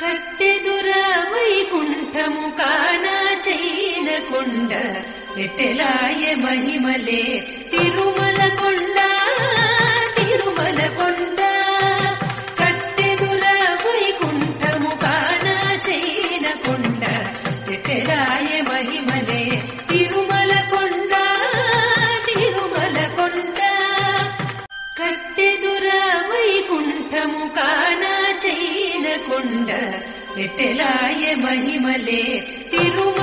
కట్టెదుర వైకుంఠము కానా చైన కొండ ఎట్టెలాయ మహిమలే తిరుమల కొండ తిరుమల కొండ కట్టెదుర వైకుంఠము కానా చైన కొండ ఎట్టెలాయ మహిమలే తిరుమల కొండ తిరుమల కొండ కట్టెదుర వైకుంఠము కానా చైన కొండ ఎట్టెలాయ మహిమలే తిరుమల